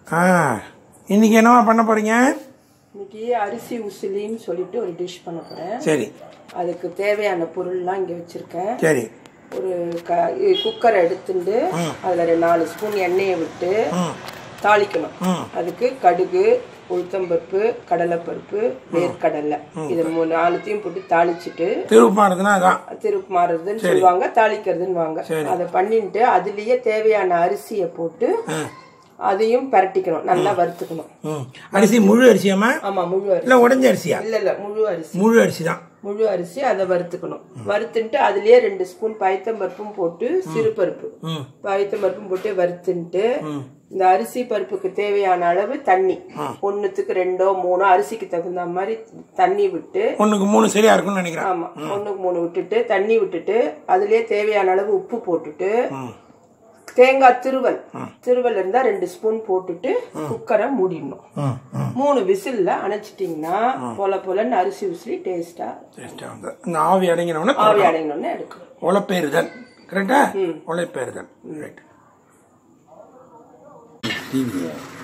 ஆ இன்னைக்கு என்னவா பண்ண போறீங்க இன்னைக்கு அரிசி உசிலின்னு சொல்லிட்டு ஒரு டிஷ் பண்ண போறேன் சரி அதுக்கு தேவையான பொருள்லாம் இங்க வச்சிருக்கேன் சரி ஒரு க குக்கரை எடுத்துட்டு அதுல ரெண்டு நாலு ஸ்பூன் எண்ணெயை விட்டு தாளிக்கணும் அதுக்கு கடுகு உளுத்தம்பருப்பு கடலைப்பருப்பு வேர்க்கடலை இதை மூணு நாலுத்தையும் போட்டு தாளிச்சிட்டு திருப்பாடுறதுனா அதான் திருப்பு மாறுறதுன்னு சொல்லுவாங்க தாளிக்கிறதுன்னு வாங்க அதை பண்ணிட்டு அதுலயே தேவையான அரிசியை போட்டு அதையும் பரட்டிக்கணும் நல்லா வறுத்துக்கணும் ம் அரிசி முழு அரிசியாம்மா ஆமா முழு அரிசி இல்லை உடஞ்ச அரிசியா இல்ல இல்ல முழு அரிசி முழு அரிசி தான் முழு அரிசி அதை வறுத்துக்கணும் வறுத்துட்டு அதுலயே ரெண்டு ஸ்பூன் பயத்தம்பருப்பும் போட்டு சிறுபருப்பு ம் பயத்தம்பருப்பும் போட்டு வறுத்துட்டு இந்த அரிசி பருப்புக்கு தேவையான அளவு தண்ணி ஒண்ணுத்துக்கு ரெண்டோ மூணோ அரிசிக்கு தகுந்த மாதிரி தண்ணி விட்டு ஒன்றுக்கு மூணு சரியா இருக்கும்னு நினைக்கிறேன் ஆமா ஒண்ணுக்கு மூணு விட்டுட்டு தண்ணி விட்டுட்டு அதுலயே தேவையான அளவு உப்பு போட்டுட்டு தேங்காய் திருவல் திருவல் இருந்தா ரெண்டு ஸ்பூன் போட்டுட்டு குக்கரை மூடிடணும் ம் ம் மூணு விசில்ல அணைச்சிட்டிங்கன்னா பொல பொலன்னு அரிசி உசிலி டேஸ்டா டேஸ்டாக வந்து இந்த ஆவி அடங்கினவுடனே ஆவி அடையணும்னு எடுக்கணும் உழைப்பேறுதல் கரெக்டா உழைப்பேறுதல் ரைட் டிவி